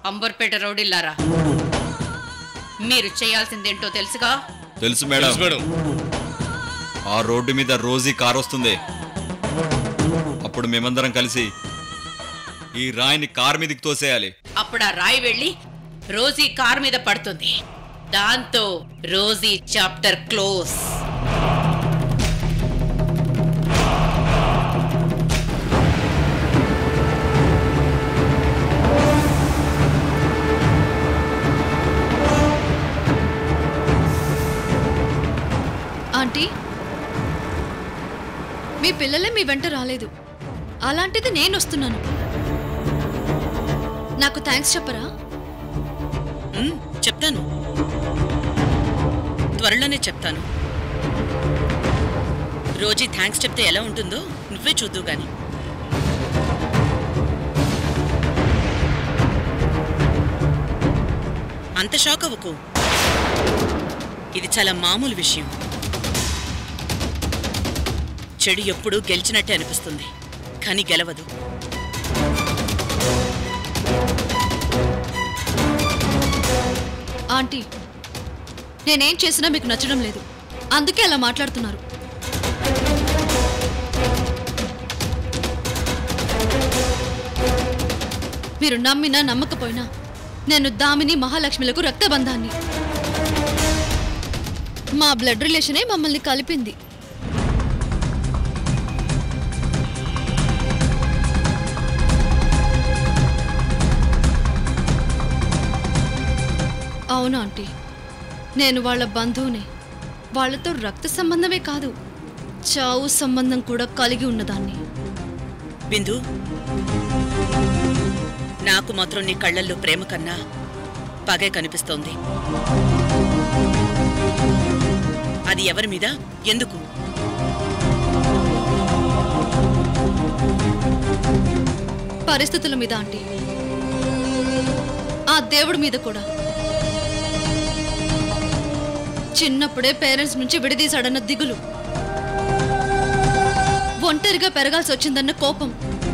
అంబర్పేట రౌడీల్లారా మీరు చేయాల్సిందేంటో తెలుసుగా తెలుసు మేడం తెలుసు మేడం ఆ రోడ్డు మీద రోజీ కార్ వస్తుంది అప్పుడు మేమందరం కలిసి ఈ రాయిని కార్ మీదకి తోసేయాలి అప్పుడు ఆ రాయి వెళ్ళి రోజీ కార్ మీద పడుతుంది దాంతో రోజీ చాప్టర్ క్లోజ్ ఆంటీ మీ పిల్లలే మీ వెంట రాలేదు అలాంటిది నేను వస్తున్నాను నాకు థ్యాంక్స్ చెప్పరా ఉమ్, చెప్తాను త్వరలోనే చెప్తాను రోజీ థ్యాంక్స్ చెప్తే ఎలా ఉంటుందో నువ్వే చూద్దు గాని అంత షాక్ అవ్వకు ఇది చాలా మామూలు విషయం చెడు ఎప్పుడూ గెలిచినట్టే అనిపిస్తుంది కానీ గెలవదు ఆంటీ నేనేం చేసినా మీకు నచ్చడం లేదు అందుకే అలా మాట్లాడుతున్నారు మీరు నమ్మినా నమ్మకపోయినా నేను దామిని మహాలక్ష్మిలకు రక్తబంధాన్ని మా బ్లడ్ రిలేషనే మమ్మల్ని కలిపింది అవును ఆంటీ నేను వాళ్ళ బంధువుని వాళ్ళతో రక్త సంబంధమే కాదు చావు సంబంధం కూడా కలిగి ఉన్నదాన్ని బిందు నాకు మాత్రం నీ కళ్ళల్లో ప్రేమ కన్నా పగే కనిపిస్తోంది అది ఎవరి మీద ఎందుకు పరిస్థితుల మీద ఆంటీ ఆ దేవుడి మీద కూడా చిన్నప్పుడే పేరెంట్స్ నుంచి విడదీశాడన్న దిగులు ఒంటరిగా పెరగాల్సి వచ్చిందన్న కోపం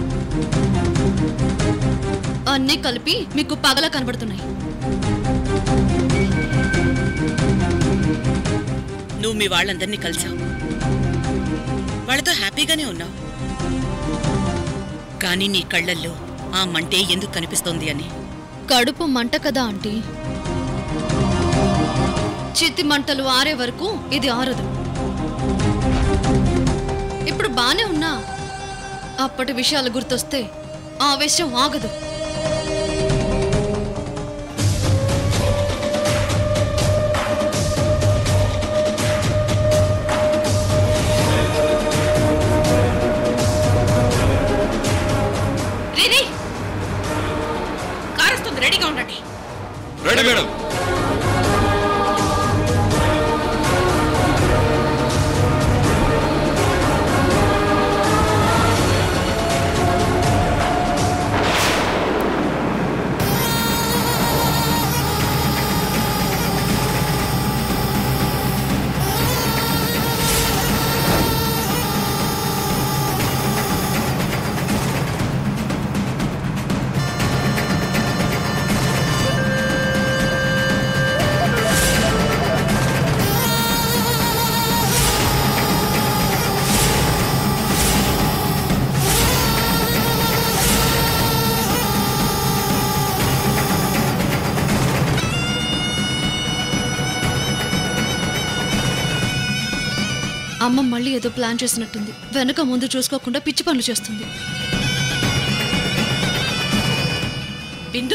అన్నీ కలిపి మీకు పగలా కనబడుతున్నాయి నువ్వు మీ వాళ్ళందరినీ కలిసావు వాళ్ళతో హ్యాపీగానే ఉన్నావు కానీ నీ కళ్ళల్లో ఆ మంటే ఎందుకు కనిపిస్తోంది అని కడుపు మంట కదా ఆంటీ చిత్తి మంటలు ఆరే వరకు ఇది ఆరదు ఇప్పుడు బానే ఉన్నా అప్పటి విషయాలు గుర్తొస్తే ఆవేశం ఆగదు రే రే కార్ వస్తుంది రెడీగా ఉండండి రెడీ మేడం అమ్మ మళ్ళీ ఏదో ప్లాన్ చేసినట్టుంది వెనక ముందు చూసుకోకుండా పిచ్చి పనులు చేస్తుంది బిందు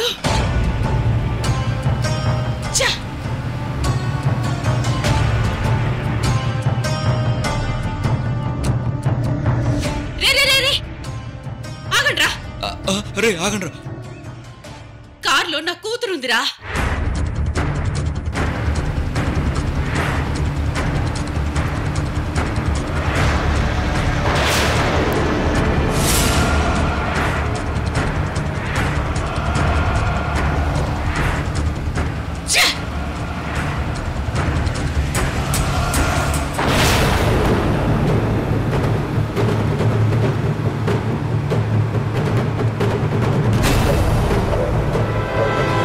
ఛ! రే రే రే రే ఆగండ్రా ఆ, ఆ, రే ఆగండ్రా కార్లో నా కూతురుందిరా ఛ! ఆ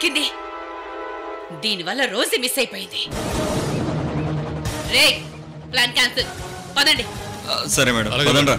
దొరికింది దీనివల్ల రోజీ మిస్ అయిపోయింది రే ప్లాన్ క్యాన్సిల్ పదండి ఆ, సరే మేడం అలాగే పదండ్రా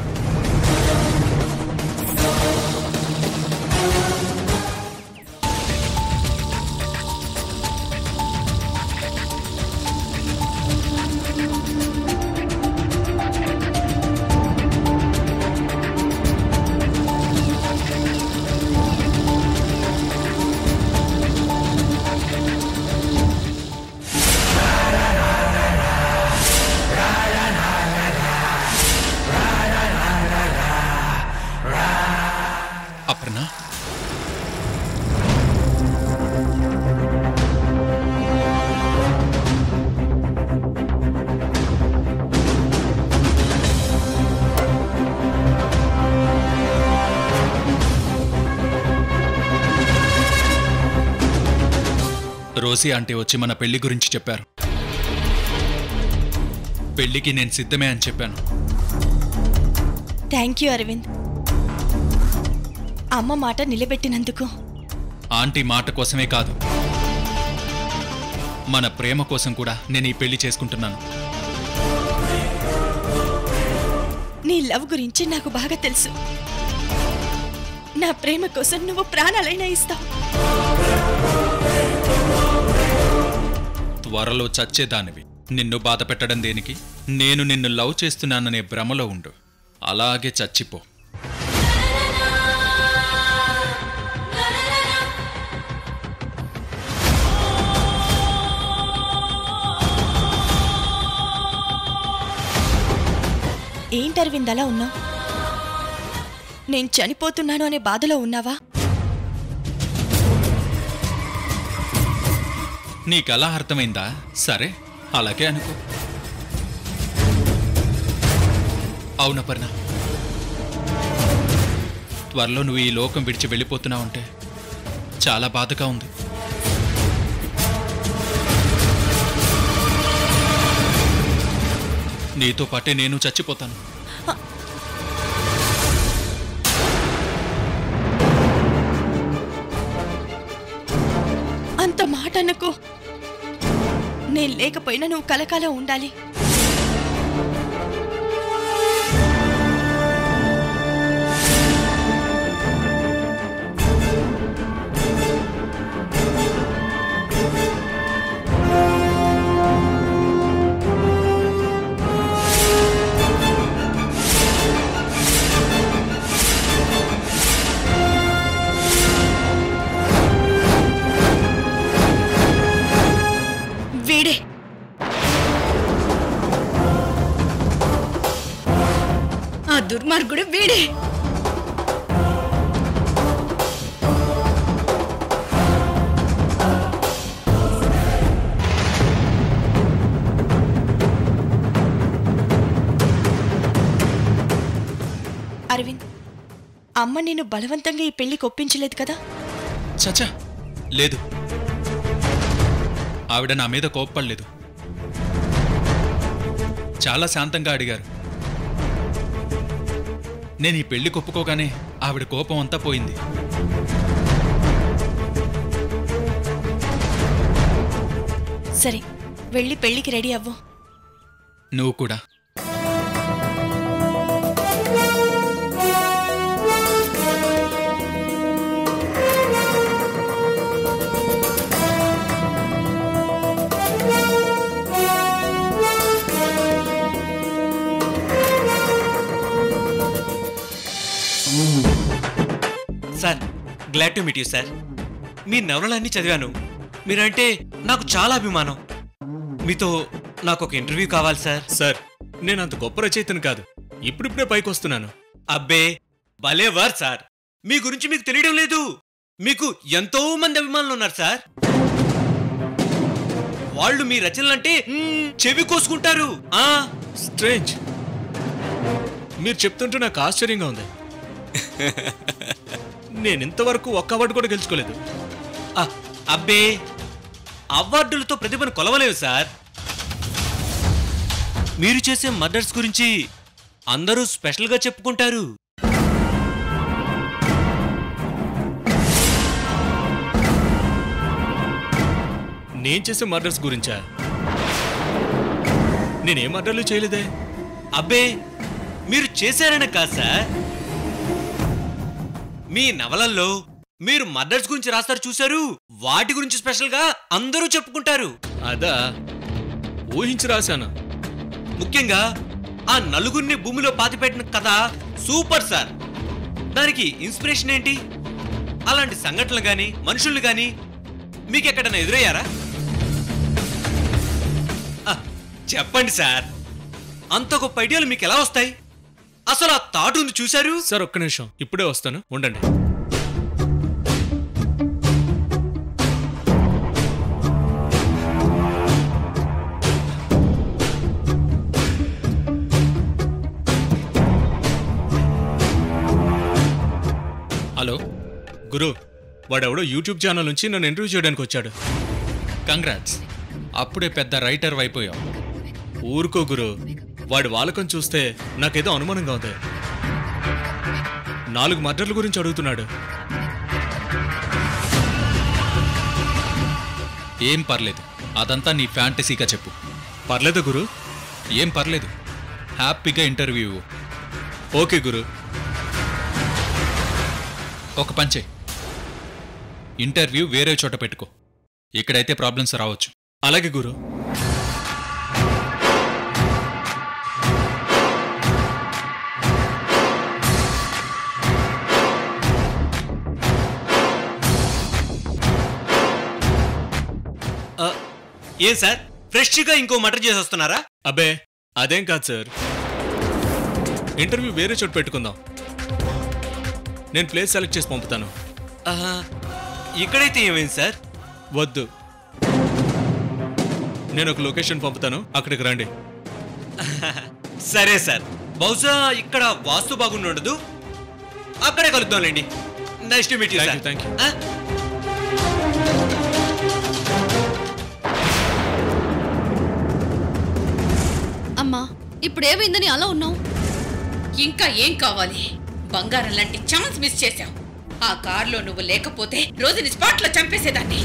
అపర్ణ రోసీ ఆంటీ వచ్చి మన పెళ్లి గురించి చెప్పారు పెళ్లికి నేను సిద్ధమే అని చెప్పాను థ్యాంక్ యూ అరవింద్ అమ్మ మాట నిలబెట్టినందుకు ఆంటీ మాట కోసమే కాదు మన ప్రేమ కోసం కూడా నేను ఈ పెళ్లి చేసుకుంటున్నాను నీ లవ్ గురించి నాకు బాగా తెలుసు నా ప్రేమ కోసం నువ్వు ప్రాణాలైనా ఇస్తావు త్వరలో చచ్చేదానివి నిన్ను బాధ పెట్టడం దేనికి నేను నిన్ను లవ్ చేస్తున్నాననే భ్రమలో ఉండు అలాగే చచ్చిపో ఏంటి అరవింద్ అలా ఉన్నావు నేను చనిపోతున్నాను అనే బాధలో ఉన్నావా నీకలా అర్థమైందా సరే అలాగే అనుకో అవునపర్ణ త్వరలో నువ్వు ఈ లోకం విడిచి వెళ్ళిపోతున్నావంటే చాలా బాధగా ఉంది నీతో పాటే నేను చచ్చిపోతాను అంత మాట అనకు నేను లేకపోయినా నువ్వు కలకాలం ఉండాలి వీడే ఆ దుర్మార్గుడు వీడే అరవింద్ అమ్మ నిన్ను బలవంతంగా ఈ పెళ్లికి ఒప్పించలేదు కదా చచ్చా లేదు ఆవిడ నా మీద కోప్పడలేదు చాలా శాంతంగా అడిగారు నేను ఈ పెళ్లి కొప్పుకోగానే ఆవిడ కోపం అంతా పోయింది సరే వెళ్ళి పెళ్లికి రెడీ అవ్వు నువ్వు కూడా sir glad to meet you sir మీ నవలలన్నీ చదివాను మీరంటే నాకు చాలా అభిమానం మీతో నాకు ఒక ఇంటర్వ్యూ కావాలి సార్ సార్ నేను అంత గొప్ప రచయితను కాదు ఇప్పుడిప్పుడే పైకి వస్తున్నాను అబ్బే భలే వార్ సార్ మీ గురించి మీకు తెలియడం లేదు మీకు ఎంతో మంది అభిమానులు ఉన్నారు సార్ వాళ్ళు మీ రచనలంటే మ్మ్, చెవి కోసుకుంటారు ఆ స్ట్రేంజ్ మీరు చెప్తుంటే నాకు ఆశ్చర్యంగా ఉంది నేను ఇంతవరకు ఒక్క అవార్డు కూడా గెలుచుకోలేదు ఆ, అబ్బే అవార్డులతో ప్రతిభను కొలవలేవు సార్ మీరు చేసే మర్డర్స్ గురించి అందరూ స్పెషల్గా చెప్పుకుంటారు నేను చేసే మర్డర్స్ గురించా నేనేం మర్డర్లు చేయలేదే అబ్బే మీరు చేశారని కాదు సార్ మీ నవలల్లో మీరు మర్డర్స్ గురించి రాస్తారు చూశారు వాటి గురించి స్పెషల్ గా అందరూ చెప్పుకుంటారు అదా ఊహించి రాశాను ముఖ్యంగా ఆ నలుగురిని భూమిలో పాతిపెట్టిన కథ సూపర్ సార్ దానికి ఇన్స్పిరేషన్ ఏంటి అలాంటి సంఘటనలు గాని మనుషుల్ని గాని మీకెక్కడైనా ఎదురయ్యారా ఆ, చెప్పండి సార్ అంత గొప్ప ఐడియాలు మీకు ఎలా వస్తాయి అసలు ఆ థాట్ ఉంది చూశారు సార్ ఒక్క నిమిషం ఇప్పుడే వస్తాను ఉండండి హలో గురు వాడెవడో యూట్యూబ్ ఛానల్ నుంచి నన్ను ఇంటర్వ్యూ చేయడానికి వచ్చాడు కంగ్రాట్స్ అప్పుడే పెద్ద రైటర్ అయిపోయావు ఊరుకో గురు వాడి వాలకం చూస్తే నాకేదో అనుమానంగా ఉంది నాలుగు మర్డర్ల గురించి అడుగుతున్నాడు ఏం పర్లేదు అదంతా నీ ఫ్యాంటసీగా చెప్పు పర్లేదా గురు ఏం పర్లేదు హ్యాపీగా ఇంటర్వ్యూ ఇవ్వు. ఓకే గురు ఒక పంచే ఇంటర్వ్యూ వేరే చోట పెట్టుకో ఇక్కడైతే ప్రాబ్లమ్స్ రావచ్చు అలాగే గురు ఆ, ఏం సార్ ఫ్రెష్గా ఇంకో మర్డర్ చేసి వస్తున్నారా అబ్బే అదేం కాదు సార్ ఇంటర్వ్యూ వేరే చోట పెట్టుకుందాం నేను ప్లేస్ సెలెక్ట్ చేసి పంపుతాను ఆహా, ఇక్కడైతే ఏమైంది సార్ వద్దు నేను ఒక లొకేషన్ పంపుతాను అక్కడికి రండి సరే సార్ బహుశా ఇక్కడ వాస్తు బాగుండి ఉండదు అక్కడే కలుద్దాంలేండి next meet Thank you, thank you. అమ్మా ఇప్పుడు ఏమైందని అలా ఉన్నావు ఇంకా ఏం కావాలి బంగారం లాంటి ఛాన్స్ మిస్ చేశావు ఆ కారులో నువ్వు లేకపోతే రోజుని స్పాట్ లో చంపేసేదాన్ని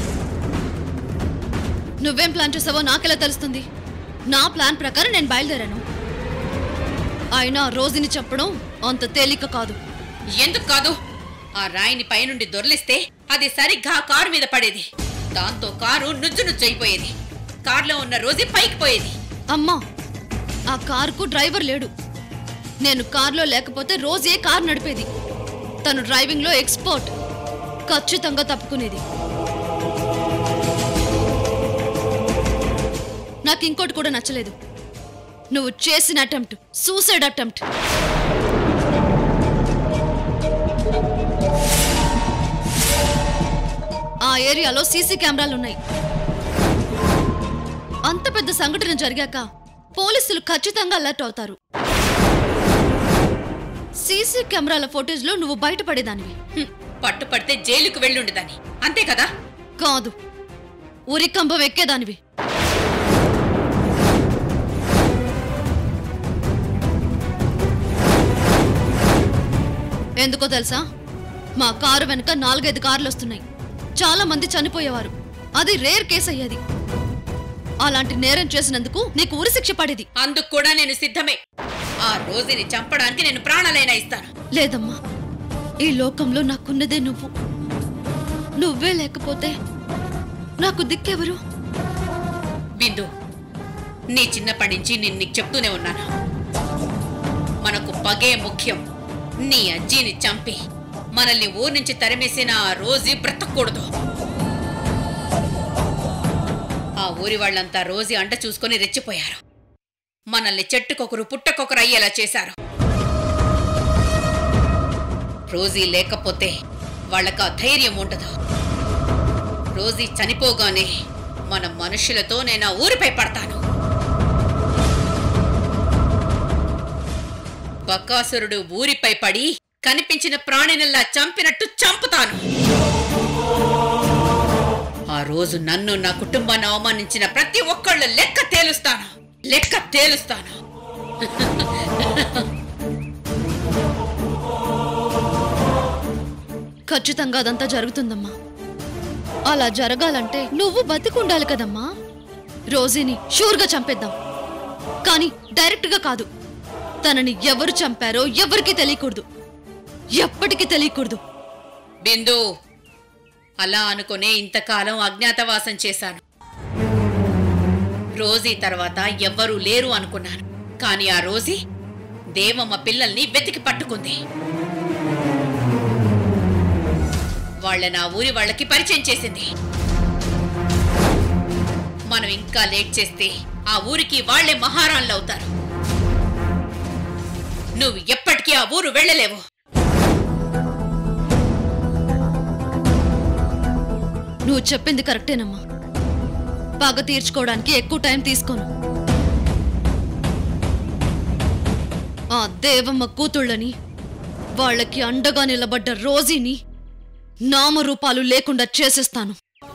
నువ్వేం ప్లాన్ చేసావో నాకెలా తెలుస్తుంది నా ప్లాన్ ప్రకారం నేను బయలుదేరాను అయినా రోజుని చెప్పడం అంత తేలిక కాదు ఎందుకు కాదు ఆ రాయిని పైనుండి దొర్లిస్తే అది సరిగ్గా ఆ కారు మీద పడేది దాంతో కారు నుజ్జు నుజ్జు అయిపోయేది కారులో ఉన్న రోజీ పైకి పోయేది అమ్మా ఆ కారుకు డ్రైవర్ లేడు నేను కార్లో లేకపోతే రోజే కారు నడిపేది తను డ్రైవింగ్లో ఎక్స్పర్ట్ ఖచ్చితంగా తప్పుకునేది నాకు ఇంకోటి కూడా నచ్చలేదు నువ్వు చేసిన అటెంప్ట్ సూసైడ్ అటెంప్ట్ ఆ ఏరియాలో సీసీ కెమెరాలు ఉన్నాయి అంత పెద్ద సంఘటన జరిగాక పోలీసులు ఖచ్చితంగా అలర్ట్ అవుతారు సీసీ కెమెరాల ఫోటేజ్లో నువ్వు బయటపడేదానివి హ్మ్, పట్టుపడితే జైలుకు వెళ్ళుండేదాన్ని అంతే కదా కాదు ఉరికంబం ఎక్కేదానివి ఎందుకో తెలుసా మా కారు వెనుక నాలుగైదు కార్లు వస్తున్నాయి చాలా మంది చనిపోయేవారు అది రేర్ కేసు అయ్యేది అలాంటి నేరం చేసినందుకు నీకు ఉరిశిక్ష పడేది అందుకు కూడా నేను సిద్ధమే ఆ రోజుని చంపడానికి నేను ప్రాణాలైనా ఇస్తాను లేదమ్మా ఈ లోకంలో నాకున్నదే నువ్వు నువ్వే లేకపోతే నాకు దిక్కెవరు బిందు నీ చిన్నప్పటి నుంచి నేను నీకు చెప్తూనే ఉన్నాను మనకు పగే ముఖ్యం నీ అజ్జిని చంపి మనల్ని ఊరి నుంచి తరిమేసిన ఆ రోజు బ్రతకూడదు ఆ ఊరి వాళ్ళంతా రోజు అంట చూసుకొని రెచ్చిపోయారు మనల్ని చెట్టుకొకరు పుట్టకొకరు అయ్యేలా చేశారు రోజీ లేకపోతే వాళ్ళకు ఆ ధైర్యం ఉండదు రోజీ చనిపోగానే మన మనుషులతో నేను ఆ ఊరిపై పడతాను బకాసురుడు ఊరిపై పడి కనిపించిన ప్రాణినల్లా చంపినట్టు చంపుతాను ఆ రోజు నన్ను నా కుటుంబాన్ని అవమానించిన ప్రతి ఒక్కళ్ళు లెక్క తేలుస్తాను లెక్క తేలుస్తాను ఖచ్చితంగా అదంతా జరుగుతుందమ్మా అలా జరగాలంటే నువ్వు బతికుండాలి కదమ్మా రోజీని షూర్గా చంపేద్దాం కానీ డైరెక్ట్గా కాదు తనని ఎవరు చంపారో ఎవరికి తెలియకూడదు ఎప్పటికీ తెలియకూడదు బిందు అలా అనుకునే ఇంతకాలం అజ్ఞాతవాసం చేశాను రోజీ తర్వాత ఎవ్వరూ లేరు అనుకున్నాను కానీ ఆ రోజీ దేవమ్మ పిల్లల్ని వెతికి పట్టుకుంది వాళ్ళ నా ఊరి వాళ్ళకి పరిచయం చేసింది మనం ఇంకా లేట్ చేస్తే ఆ ఊరికి వాళ్లే మహారాణులు అవుతారు నువ్వు ఎప్పటికీ ఆ ఊరు వెళ్ళలేవు నువ్వు చెప్పింది కరెక్టేనమ్మా పగ తీర్చుకోవడానికి ఎక్కువ టైం తీసుకోను ఆ దేవమ్మ కూతుళ్ళని వాళ్ళకి అండగా నిలబడ్డ రోజీని నామరూపాలు లేకుండా చేసేస్తాను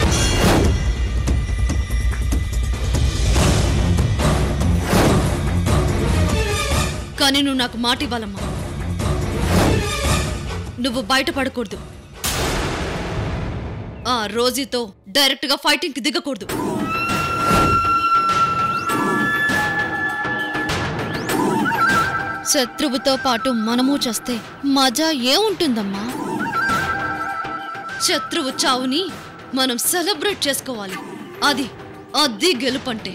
కానీ నువ్వు నాకు మాట ఇవ్వాలమ్మా నువ్వు బయటపడకూడదు ఆ రోజీతో డైరెక్ట్ గా ఫైటింగ్ కి దిగకూడదు శత్రువుతో పాటు మనము చేస్తే మజా ఏముంటుందమ్మా శత్రువు చావుని మనం సెలబ్రేట్ చేసుకోవాలి అది అది గెలుపంటే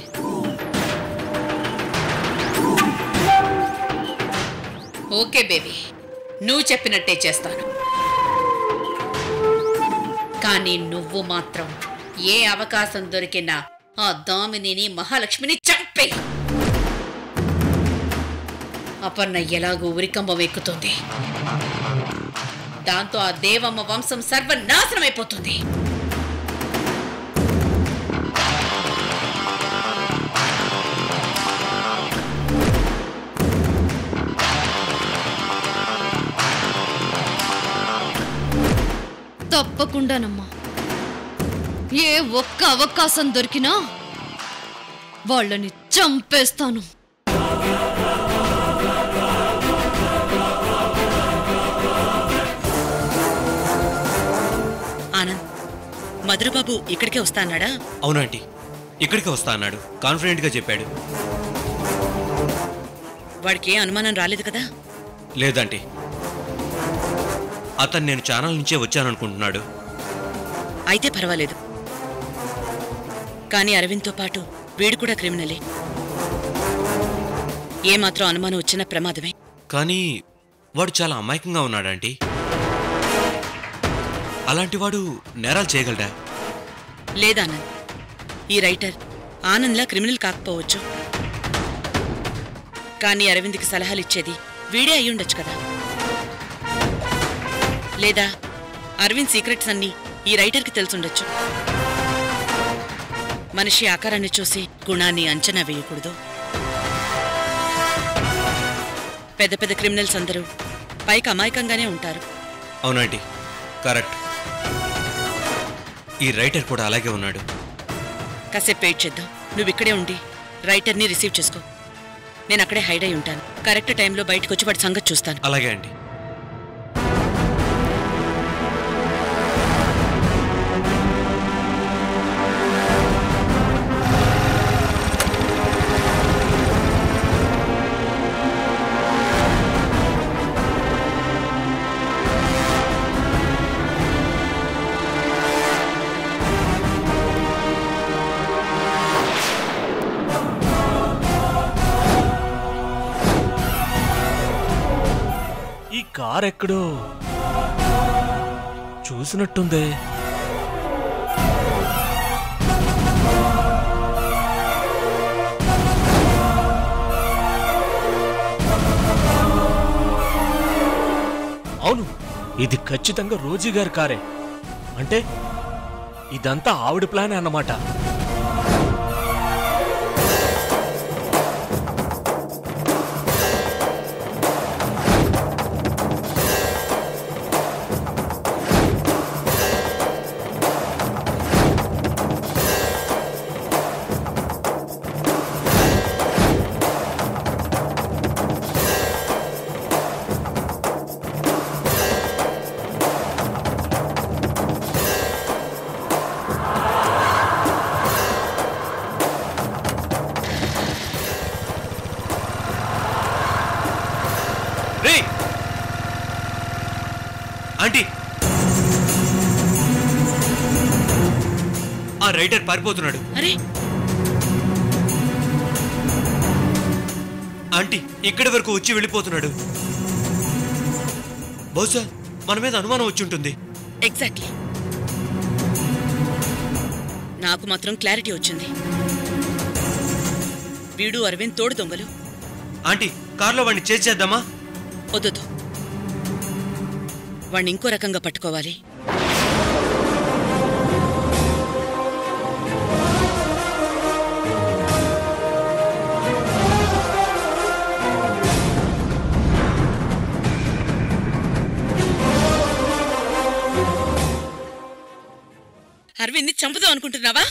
ఓకే బేబీ నువ్వు చెప్పినట్టే చేస్తాను కానీ నువ్వు మాత్రం ఏ అవకాశం దొరికినా ఆ దామినిని మహాలక్ష్మిని చంపే అపర్ణ ఎలాగో ఉరికంబం ఎక్కుతుంది దాంతో ఆ దేవమ్మ వంశం సర్వనాశనం అయిపోతుంది తప్పకుండానమ్మా ఏ ఒక్క అవకాశం దొరికినా వాళ్ళని చంపేస్తాను ఆనంద్ మధురబాబు ఇక్కడికే వస్తా అన్నాడా అవునంటీ ఇక్కడికి వస్తా అన్నాడు కాన్ఫిడెంట్గా చెప్పాడు వాడికి ఏ అనుమానం రాలేదు కదా లేదంటీ అతను నేను ఛానల్ నుంచే వచ్చాననుకుంటున్నాడు అయితే పర్వాలేదు కానీ అరవింద్తో పాటు వీడు కూడా క్రిమినలే ఏమాత్రం అనుమానం వచ్చినా ప్రమాదమే కానీ వాడు చాలా అమాయకంగా ఉన్నాడంటీ అలాంటి వాడు నేరాలు చేయగలడా లేదానంద్ ఈ రైటర్ ఆనంద్లా క్రిమినల్ కాకపోవచ్చు కానీ అరవింద్కి సలహాలు ఇచ్చేది వీడే అయి ఉండొచ్చు కదా లేదా అరవింద్ సీక్రెట్స్ అన్నీ ఈ రైటర్కి తెలుసుండొచ్చు మనిషి ఆకారాన్ని చూసి గుణాన్ని అంచనా వేయకూడదు పెద్ద పెద్ద క్రిమినల్స్ అందరూ పైకి అమాయకంగానే ఉంటారు అవునండి కరెక్ట్ ఈ రైటర్ కూడా అలాగే ఉన్నాడు కాసేపు వెయిట్ చేద్దాం నువ్వు ఇక్కడే ఉండి రైటర్ని రిసీవ్ చేసుకో నేను అక్కడే హైడ్ అయి ఉంటాను కరెక్ట్ టైంలో బయటకు వచ్చి వాడి సంగతి చూస్తాను అలాగే అండి ఈ కార్ ఎక్కడో చూసినట్టుందే అవును ఇది ఖచ్చితంగా రోజీ గారి కారే అంటే ఇదంతా ఆవిడ ప్లాన్ అన్నమాట రే ఆంటీ ఆ రైటర్ పారిపోతున్నాడు అరే ఆంటీ ఇక్కడి వరకు వచ్చి వెళ్ళిపోతున్నాడు బహుశా మన మీద అనుమానం వచ్చి ఉంటుంది ఎగ్జాక్ట్లీ నాకు మాత్రం క్లారిటీ వచ్చింది వీడు అరవింద్ తోడు దొంగలు ఆంటీ కార్లో వాడిని చేసేద్దామా వద్దు వాణ్ణి ఇంకో రకంగా పట్టుకోవాలి అరవింద్ని చంపుదాం అనుకుంటున్నావా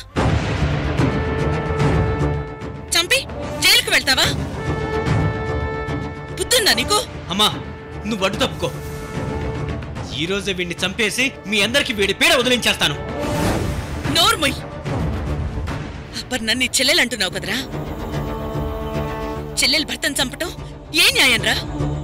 చంపి జైలుకు వెళ్తావా బుద్ధుందా నీకు అమ్మా నువ్వు అడ్డు తప్పుకో ఈ రోజే వీడిని చంపేసి మీ అందరికి వీడి పీడ వదిలించేస్తాను నోర్మొయ్ అపర్ణ నీ చెల్లెలు అంటున్నావు కదరా చెల్లెలు భర్తను చంపటం ఏ న్యాయం రా